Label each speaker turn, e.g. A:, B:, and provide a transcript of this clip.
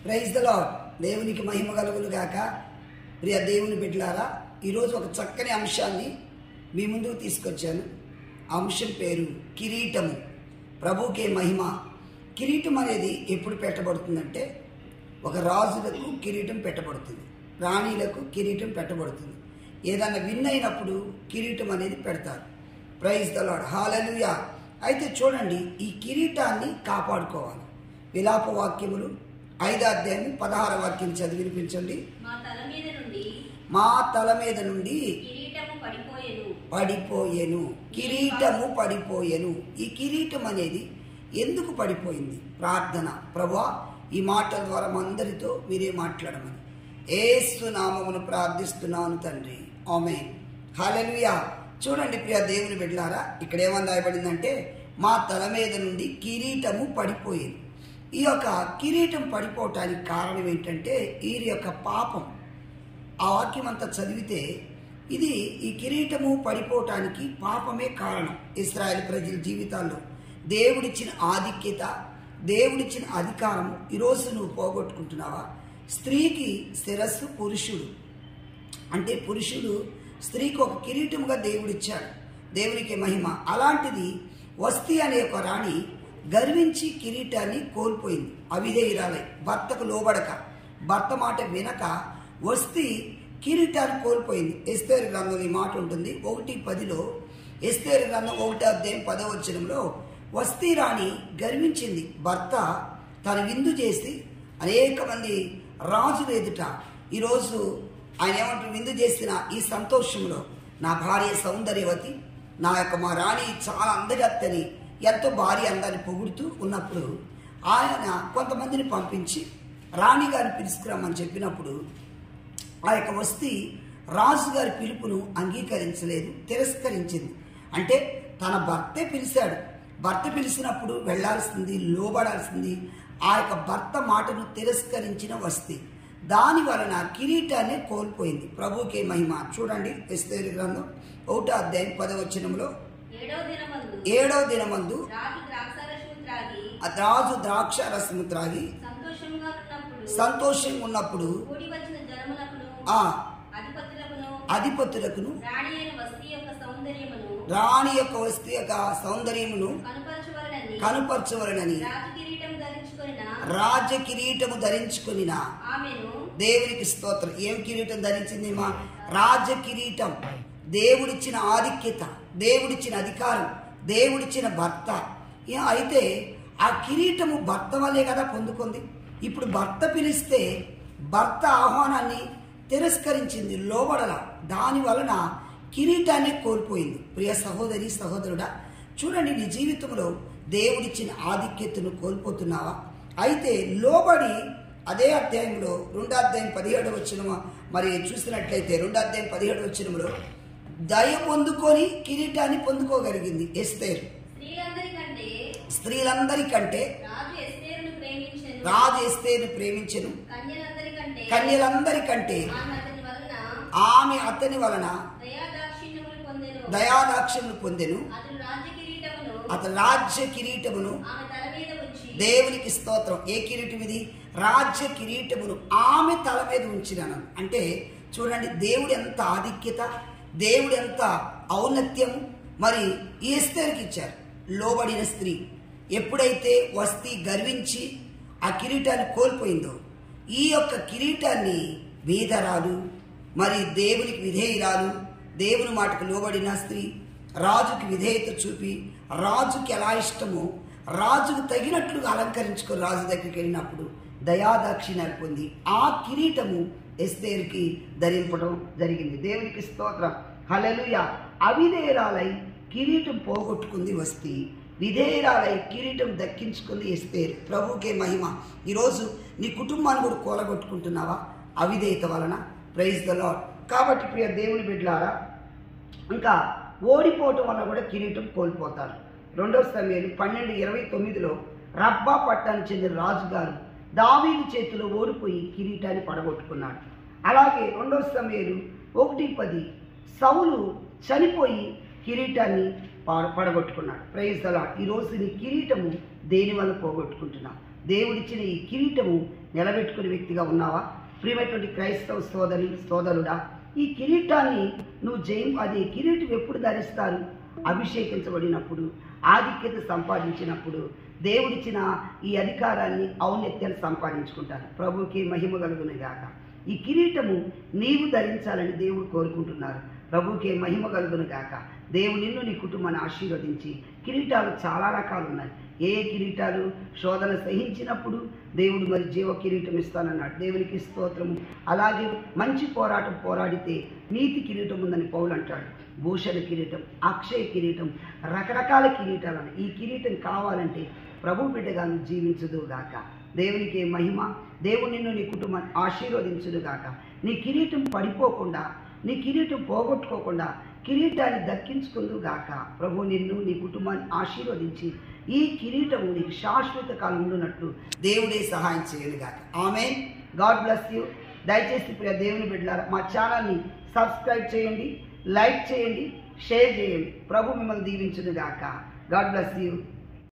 A: praise the lord దేవునికి మహిమ కలుగును గాక ప్రియ దేవుని బిడ్డలారా ఈరోజు ఒక చక్కని అంశాన్ని మీ ముందుకు తీసుకొచ్చాను ఆ అంశం పేరు కిరీటము ప్రభుకే మహిమ కిరీటం అనేది ఎప్పుడు పెట్టబడుతుందంటే ఒక రాజులకు కిరీటం పెట్టబడుతుంది రాణిలకు కిరీటం పెట్టబడుతుంది ఏదన్నా విన్ అయినప్పుడు కిరీటం అనేది పెడతారు ప్రైజ్ ద లాడ్ హాలలుయా అయితే చూడండి ఈ కిరీటాన్ని కాపాడుకోవాలి విలాప వాక్యములు ఐదో అధ్యాయం పదహార వాక్యం చదివి వినిపించండి
B: మా తల మీద నుండి
A: మా తల మీద నుండి
B: కిరీటము పడిపోయెను
A: పడిపోయెను కిరీటము పడిపోయెను ఈ కిరీటం అనేది ఎందుకు పడిపోయింది ప్రార్థన ప్రభా ఈ మాటల ద్వారా మా అందరితో మీరే మాట్లాడమని ఏసు నామమును ప్రార్థిస్తున్నాను తండ్రి ఆమె హల్లెలూయా చూడండి ప్రియ దేవుని బిడ్డలారా ఇక్కడ ఏమని రాయబడిందంటే మా తల మీద నుండి కిరీటము పడిపోయింది ఈ యొక్క కిరీటం పడిపోవటానికి కారణం ఏంటంటే వీరి యొక్క పాపం ఆ వాక్యం అంతా చదివితే ఇది ఈ కిరీటము పడిపోవటానికి పాపమే కారణం ఇస్రాయేల్ ప్రజల జీవితాల్లో దేవుడిచ్చిన ఆధిక్యత దేవుడిచ్చిన అధికారము ఈరోజు నువ్వు పోగొట్టుకుంటున్నావా స్త్రీకి శిరస్సు పురుషుడు అంటే పురుషుడు స్త్రీకి ఒక కిరీటముగా దేవుడిచ్చాడు దేవునికి మహిమ అలాంటిది వస్తి అనే ఒక రాణి గర్వించి కిరీటాన్ని కోల్పోయింది అవిధేయురాలై భర్తకు లోబడక భర్త మాట వినక వస్తి కిరీటాన్ని కోల్పోయింది ఎస్తేరు గ్రంథం ఈ మాట ఉంటుంది ఒకటి పదిలో ఎస్తేరు గ్రంథం ఒకటి అధ్యాయం పదవచనంలో వస్తీ రాణి గర్వించింది భర్త తన విందు చేసి అనేక మంది రాజులు ఎదుట ఈరోజు ఆయన ఏమంటారు విందు చేసిన ఈ సంతోషంలో నా భార్య సౌందర్యవతి నా యొక్క మా రాణి చాలా అందగత్తని ఎంతో భార్య అందాన్ని పొగుడుతూ ఉన్నప్పుడు ఆయన కొంతమందిని పంపించి రాణి గారిని పిలుచుకురమ్మని చెప్పినప్పుడు ఆ యొక్క వస్తి రాజుగారి పిలుపును అంగీకరించలేదు తిరస్కరించింది అంటే తన భర్తే పిలిచాడు భర్త పిలిచినప్పుడు వెళ్ళాల్సింది లోబడాల్సింది ఆ యొక్క భర్త మాటను తిరస్కరించిన వస్తి దాని వలన కిరీటాన్ని కోల్పోయింది ప్రభుకే మహిమ చూడండి ఎస్తేరు గ్రంథం ఒకటో అధ్యాయం పదవచనంలో
B: ఏడో దినమందు
A: ఏడవ దినమందు
B: రాజు ద్రాక్షారసము త్రాగి
A: ఆ రాజు ద్రాక్ష రసము త్రాగి
B: సంతోషముగా ఉన్నప్పుడు
A: సంతోషంగా ఉన్నప్పుడు
B: కూడి వచ్చిన జనములకును
A: ఆ
B: అధిపతులకును
A: అధిపతులకును
B: రాణి అయిన వస్తి యొక్క సౌందర్యమును
A: రాణి యొక్క వస్తు యొక్క సౌందర్యమును
B: కనుపరచవలనని
A: కనుపరచవలనని
B: రాజు కిరీటం ధరించుకొనిన
A: రాజ కిరీటము ధరించుకునిన
B: ఆమెను
A: దేవునికి స్తోత్రం ఏం కిరీటం ధరించింది మా రాజ కిరీటం దేవుడిచ్చిన ఆధిక్యత దేవుడిచ్చిన అధికారం దేవుడిచ్చిన భర్త ఏ అయితే ఆ కిరీటము భర్త వల్లే కదా పొందుకుంది ఇప్పుడు భర్త పిలిస్తే భర్త ఆహ్వానాన్ని తిరస్కరించింది లోబడల దాని వలన కిరీటాన్ని కోల్పోయింది ప్రియ సహోదరి సహోదరుడా చూడండి నీ జీవితంలో దేవుడిచ్చిన ఆధిక్యతను కోల్పోతున్నావా అయితే లోబడి అదే అధ్యాయంలో రెండో అధ్యాయం పదిహేడు వచ్చిన మరి చూసినట్లయితే రెండో అధ్యాయం పదిహేడు వచ్చినములో దయ పొందుకొని కిరీటాన్ని పొందుకోగలిగింది ఎస్తేరు
B: స్త్రీలందరికంటే
A: స్త్రీలందరికంటే
B: రాజు ఎస్తేరును ప్రేమించెను
A: రాజు ఎస్తేరును ప్రేమించను
B: కన్యలందరికంటే
A: కన్యలందరికంటే
B: ఆమె అతని వలన
A: ఆమె అతని వలన
B: దయాదాక్షిణ్యములు పొందెను
A: దయాదాక్షములు పొందెను
B: అతను రాజ్య కిరీటమును
A: అతని రాజ్య కిరీటమును
B: ఆమె తల మీద ఉంచి
A: దేవునికి స్తోత్రం ఏ కిరీటం ఇది రాజ్య కిరీటమును ఆమె తల మీద ఉంచినాను అంటే చూడండి దేవుడు ఎంత ఆధిక్యత దేవుడు ఎంత ఔన్నత్యము మరి ఈ ఎస్తేరుకి ఇచ్చారు లోబడిన స్త్రీ ఎప్పుడైతే వస్తి గర్వించి ఆ కిరీటాన్ని కోల్పోయిందో ఈ యొక్క కిరీటాన్ని బీదరాలు మరి దేవునికి విధేయురాలు దేవుని మాటకు లోబడిన స్త్రీ రాజుకి విధేయత చూపి రాజుకి ఎలా ఇష్టమో రాజుకు తగినట్లుగా అలంకరించుకొని రాజు దగ్గరికి వెళ్ళినప్పుడు దయాదాక్షిణ్యాలు పొంది ఆ కిరీటము ఎస్తేరుకి ధరింపడం జరిగింది దేవునికి స్తోత్రం హలలుయ అవిధేయురాలై కిరీటం పోగొట్టుకుంది వస్తి విధేయురాలై కిరీటం దక్కించుకుంది ఎస్తేరు ప్రభుకే మహిమ ఈరోజు నీ కుటుంబాన్ని కూడా కూలగొట్టుకుంటున్నావా అవిధేయత వలన ప్రైజ్ ద లాడ్ కాబట్టి ప్రియ దేవుని బిడ్డలారా ఇంకా ఓడిపోవటం వల్ల కూడా కిరీటం కోల్పోతారు రెండవ సమయాలు పన్నెండు ఇరవై తొమ్మిదిలో రబ్బా పట్టానికి చెందిన రాజుగారు దావీదు చేతిలో ఓడిపోయి కిరీటాన్ని పడగొట్టుకున్నాడు అలాగే రెండవ సమయాలు ఒకటి పది సౌలు చనిపోయి కిరీటాన్ని పాడ పడగొట్టుకున్నాడు ప్రైజ్ అలా ఈరోజు నీ కిరీటము దేని వల్ల పోగొట్టుకుంటున్నావు దేవుడిచ్చిన ఈ కిరీటము నిలబెట్టుకునే వ్యక్తిగా ఉన్నావా ప్రియమైనటువంటి క్రైస్తవ సోదరి సోదరుడా ఈ కిరీటాన్ని నువ్వు జయం అది కిరీటం ఎప్పుడు ధరిస్తారు అభిషేకించబడినప్పుడు ఆధిక్యత సంపాదించినప్పుడు దేవుడిచ్చిన ఈ అధికారాన్ని ఔన్నత్యాన్ని సంపాదించుకుంటారు ప్రభుకి మహిమ కలుగును గాక ఈ కిరీటము నీవు ధరించాలని దేవుడు కోరుకుంటున్నారు ప్రభుకే మహిమ కలుగును గాక దేవుడు నిన్ను నీ కుటుంబాన్ని ఆశీర్వదించి కిరీటాలు చాలా రకాలు ఉన్నాయి ఏ ఏ కిరీటాలు శోధన సహించినప్పుడు దేవుడు మరి జీవ కిరీటం ఇస్తానన్నాడు దేవునికి స్తోత్రము అలాగే మంచి పోరాటం పోరాడితే నీతి కిరీటం ఉందని పౌలు అంటాడు భూషణ కిరీటం అక్షయ కిరీటం రకరకాల కిరీటాలు ఈ కిరీటం కావాలంటే ప్రభు బిడ్డగా నువ్వు జీవించదు గాక దేవునికి మహిమ దేవుడు నిన్ను నీ కుటుంబాన్ని ఆశీర్వదించును గాక నీ కిరీటం పడిపోకుండా నీ కిరీటం పోగొట్టుకోకుండా కిరీటాన్ని దక్కించుకుందు గాక ప్రభు నిన్ను నీ కుటుంబాన్ని ఆశీర్వదించి ఈ కిరీటము నీకు శాశ్వత కాలం ఉండునట్లు దేవుడే సహాయం చేయను గాక ఆమె గాడ్ బ్లెస్ యూ దయచేసి ప్రియ దేవుని బిడ్డలారా మా ఛానల్ని సబ్స్క్రైబ్ చేయండి లైక్ చేయండి షేర్ చేయండి ప్రభు మిమ్మల్ని దీవించును గాక గాడ్ బ్లెస్ యూ